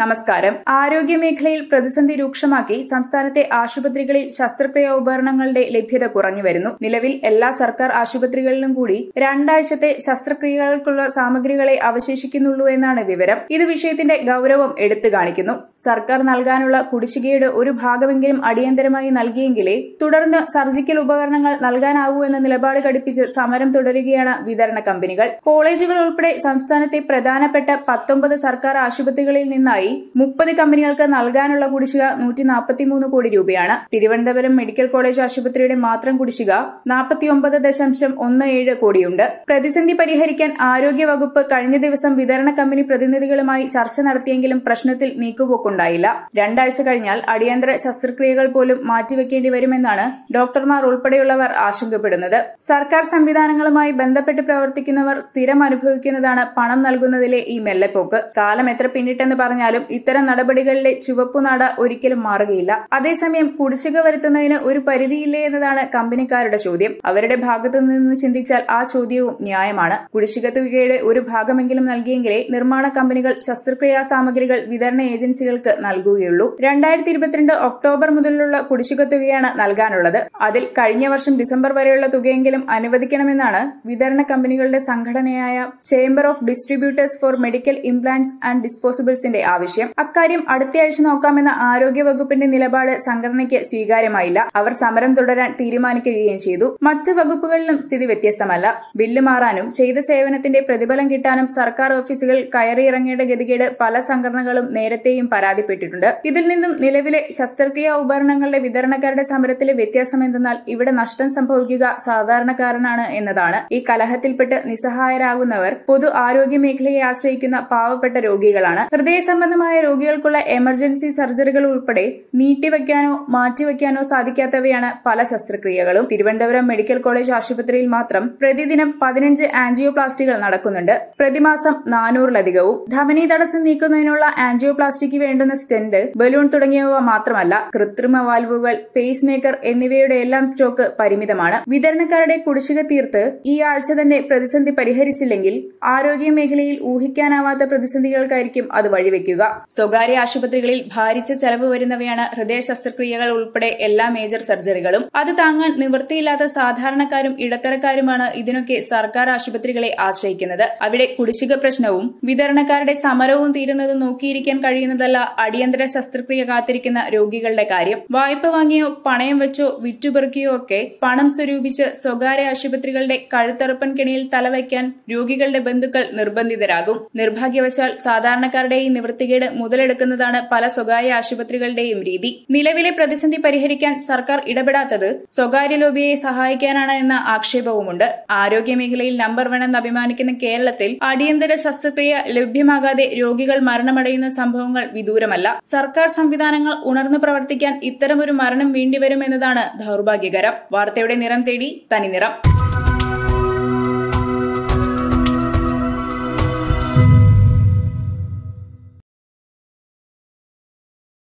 നമസ്കാരം ആരോഗ്യമേഖലയിൽ പ്രതിസന്ധി രൂക്ഷമാക്കി സംസ്ഥാനത്തെ ആശുപത്രികളിൽ ശസ്ത്രക്രിയാ ഉപകരണങ്ങളുടെ ലഭ്യത കുറഞ്ഞു വരുന്നു നിലവിൽ എല്ലാ സർക്കാർ ആശുപത്രികളിലും കൂടി രണ്ടാഴ്ചത്തെ ശസ്ത്രക്രിയകൾക്കുള്ള സാമഗ്രികളെ അവശേഷിക്കുന്നുള്ളൂ എന്നാണ് വിവരം ഇത് വിഷയത്തിന്റെ ഗൌരവം എടുത്തു കാണിക്കുന്നു സർക്കാർ നൽകാനുള്ള കുടിശ്ശികയുടെ ഒരു ഭാഗമെങ്കിലും അടിയന്തരമായി നൽകിയെങ്കിലേ തുടർന്ന് സർജിക്കൽ ഉപകരണങ്ങൾ നൽകാനാവൂ എന്ന നിലപാട് ഘടിപ്പിച്ച് സമരം തുടരുകയാണ് വിതരണ കമ്പനികൾ കോളേജുകൾ ഉൾപ്പെടെ സംസ്ഥാനത്തെ പ്രധാനപ്പെട്ട പത്തൊമ്പത് സർക്കാർ ആശുപത്രികളിൽ നിന്നായി മുപ്പത് കമ്പനികൾക്ക് നൽകാനുള്ള കുടിശ്ശിക നൂറ്റി നാൽപ്പത്തിമൂന്ന് കോടി രൂപയാണ് തിരുവനന്തപുരം മെഡിക്കൽ കോളേജ് ആശുപത്രിയുടെ മാത്രം കുടിശ്ശിക നാൽപ്പത്തിയൊമ്പത് ദശാംശം ഒന്ന് ഏഴ് കോടിയുണ്ട് പ്രതിസന്ധി പരിഹരിക്കാൻ ആരോഗ്യ വകുപ്പ് കഴിഞ്ഞ ദിവസം വിതരണ കമ്പനി പ്രതിനിധികളുമായി ചർച്ച നടത്തിയെങ്കിലും പ്രശ്നത്തിൽ നീക്കുപോക്കുണ്ടായില്ല രണ്ടാഴ്ച കഴിഞ്ഞാൽ അടിയന്തര ശസ്ത്രക്രിയകൾ പോലും മാറ്റിവെക്കേണ്ടി വരുമെന്നാണ് ഡോക്ടർമാർ ഉൾപ്പെടെയുള്ളവർ ആശങ്കപ്പെടുന്നത് സർക്കാർ സംവിധാനങ്ങളുമായി ബന്ധപ്പെട്ട് പ്രവർത്തിക്കുന്നവർ സ്ഥിരം അനുഭവിക്കുന്നതാണ് പണം നൽകുന്നതിലെ ഈ മെല്ലെപ്പോക്ക് കാലം എത്ര പിന്നിട്ടെന്ന് പറഞ്ഞാലും ഇത്തരം നടപടികളിലെ ചുവപ്പുനാട ഒരിക്കലും മാറുകയില്ല അതേസമയം കുടിശ്ശിക വരുത്തുന്നതിന് ഒരു പരിധിയില്ലേ എന്നതാണ് കമ്പനിക്കാരുടെ ചോദ്യം അവരുടെ ഭാഗത്തു നിന്ന് ചിന്തിച്ചാൽ ആ ചോദ്യവും ന്യായമാണ് കുടിശ്ശിക തുകയുടെ ഒരു ഭാഗമെങ്കിലും നൽകിയെങ്കിലേ നിർമ്മാണ കമ്പനികൾ ശസ്ത്രക്രിയാ സാമഗ്രികൾ വിതരണ ഏജൻസികൾക്ക് നൽകുകയുള്ളൂ രണ്ടായിരത്തി ഇരുപത്തിരണ്ട് ഒക്ടോബർ മുതലുള്ള കുടിശ്ശിക തുകയാണ് നൽകാനുള്ളത് അതിൽ കഴിഞ്ഞ വർഷം ഡിസംബർ വരെയുള്ള തുകയെങ്കിലും അനുവദിക്കണമെന്നാണ് വിതരണ കമ്പനികളുടെ സംഘടനയായ chamber of distributors for medical implants and ഡിസ്പോസിബിൾസിന്റെ ആവശ്യം അക്കാര്യം അടുത്തയാഴ്ച നോക്കാമെന്ന ആരോഗ്യ വകുപ്പിന്റെ നിലപാട് സംഘടനയ്ക്ക് സ്വീകാര്യമായില്ല അവർ സമരം തുടരാൻ തീരുമാനിക്കുകയും ചെയ്തു മറ്റ് വകുപ്പുകളിലും സ്ഥിതി വ്യത്യസ്തമല്ല ബില്ല് മാറാനും ചെയ്ത സേവനത്തിന്റെ പ്രതിഫലം കിട്ടാനും സർക്കാർ ഓഫീസുകൾ കയറിയിറങ്ങേണ്ട ഗതികേട് പല സംഘടനകളും നേരത്തെയും പരാതിപ്പെട്ടിട്ടുണ്ട് ഇതിൽ നിന്നും നിലവിലെ ശസ്ത്രക്രിയാ ഉപകരണങ്ങളുടെ വിതരണക്കാരുടെ സമരത്തിലെ വ്യത്യാസം എന്തെന്നാൽ ഇവിടെ നഷ്ടം സംഭവിക്കുക സാധാരണക്കാരനാണ് എന്നതാണ് ഈ കലഹത്തിൽപ്പെട്ട് നിസ്സഹായരാകുന്നവർ പൊതു ആരോഗ്യ മേഖലയെ ആശ്രയിക്കുന്ന പാവപ്പെട്ട രോഗികളാണ് ഹൃദയ സംബന്ധമായ രോഗികൾക്കുള്ള എമർജൻസി സർജറികൾ ഉൾപ്പെടെ നീട്ടിവെക്കാനോ മാറ്റിവെക്കാനോ സാധിക്കാത്തവയാണ് പല ശസ്ത്രക്രിയകളും തിരുവനന്തപുരം മെഡിക്കൽ കോളേജ് ആശുപത്രിയിൽ മാത്രം പ്രതിദിനം പതിനഞ്ച് ആൻജിയോപ്ലാസ്റ്റികൾ നടക്കുന്നുണ്ട് പ്രതിമാസം നാനൂറിലധികവും ധമനി തടസ്സം നീക്കുന്നതിനുള്ള ആൻജിയോപ്ലാസ്റ്റിക്ക് വേണ്ടുന്ന സ്റ്റെന്റ് ബലൂൺ തുടങ്ങിയവ മാത്രമല്ല കൃത്രിമ വാൽവുകൾ പേസ് മേക്കർ എന്നിവയുടെ എല്ലാം സ്റ്റോക്ക് പരിമിതമാണ് വിതരണക്കാരുടെ കുടിശ്ശിക തീർത്ത് ഈ ആഴ്ച തന്നെ പ്രതിസന്ധി പരിഹരിച്ചില്ലെങ്കിൽ ആരോഗ്യ മേഖലയിൽ ഊഹിക്കാനാവാത്ത പ്രതിസന്ധികൾക്കായിരിക്കും അത് വഴിവെക്കുക സ്വകാര്യ ആശുപത്രികളിൽ ഭാരിച്ച ചെലവ് വരുന്നവയാണ് ഹൃദയ ശസ്ത്രക്രിയകൾ ഉൾപ്പെടെ എല്ലാ മേജർ സർജറികളും അത് താങ്ങാൻ നിവൃത്തിയില്ലാത്ത സാധാരണക്കാരും ഇടത്തരക്കാരുമാണ് ഇതിനൊക്കെ സർക്കാർ ആശുപത്രികളെ ആശ്രയിക്കുന്നത് അവിടെ കുടിശ്ശിക പ്രശ്നവും വിതരണക്കാരുടെ സമരവും തീരുന്നത് നോക്കിയിരിക്കാൻ കഴിയുന്നതല്ല അടിയന്തര ശസ്ത്രക്രിയ കാത്തിരിക്കുന്ന രോഗികളുടെ കാര്യം വായ്പ വാങ്ങിയോ പണയം വെച്ചോ വിറ്റുപെറുക്കിയോ ഒക്കെ പണം സ്വരൂപിച്ച് സ്വകാര്യ ആശുപത്രികളുടെ കഴുത്തറുപ്പൻ കെണിയിൽ തലവയ്ക്കാൻ രോഗികളുടെ ബന്ധുക്കൾ നിർബന്ധിതരാകും നിർഭാഗ്യവശാൽ സാധാരണക്കാരുടെ ഈ നിവൃത്തികേട് മുതലെടുക്കുന്നതാണ് പല സ്വകാര്യ ആശുപത്രികളുടെയും രീതി നിലവിലെ പ്രതിസന്ധി പരിഹരിക്കാൻ സർക്കാർ ഇടപെടാത്തത് സ്വകാര്യ ലോബിയെ സഹായിക്കാനാണ് എന്ന ആക്ഷേപവുമുണ്ട് ആരോഗ്യ മേഖലയിൽ നമ്പർ വണ്ണെന്ന് അഭിമാനിക്കുന്ന കേരളത്തിൽ അടിയന്തര ശസ്ത്രക്രിയ ലഭ്യമാകാതെ രോഗികൾ മരണമടയുന്ന സംഭവങ്ങൾ വിദൂരമല്ല സർക്കാർ സംവിധാനങ്ങൾ ഉണർന്നു പ്രവർത്തിക്കാൻ ഇത്തരമൊരു മരണം വേണ്ടിവരുമെന്നതാണ് ദൌർഭാഗ്യകരം വാർത്തയുടെ നിറം തേടി തനിനിറം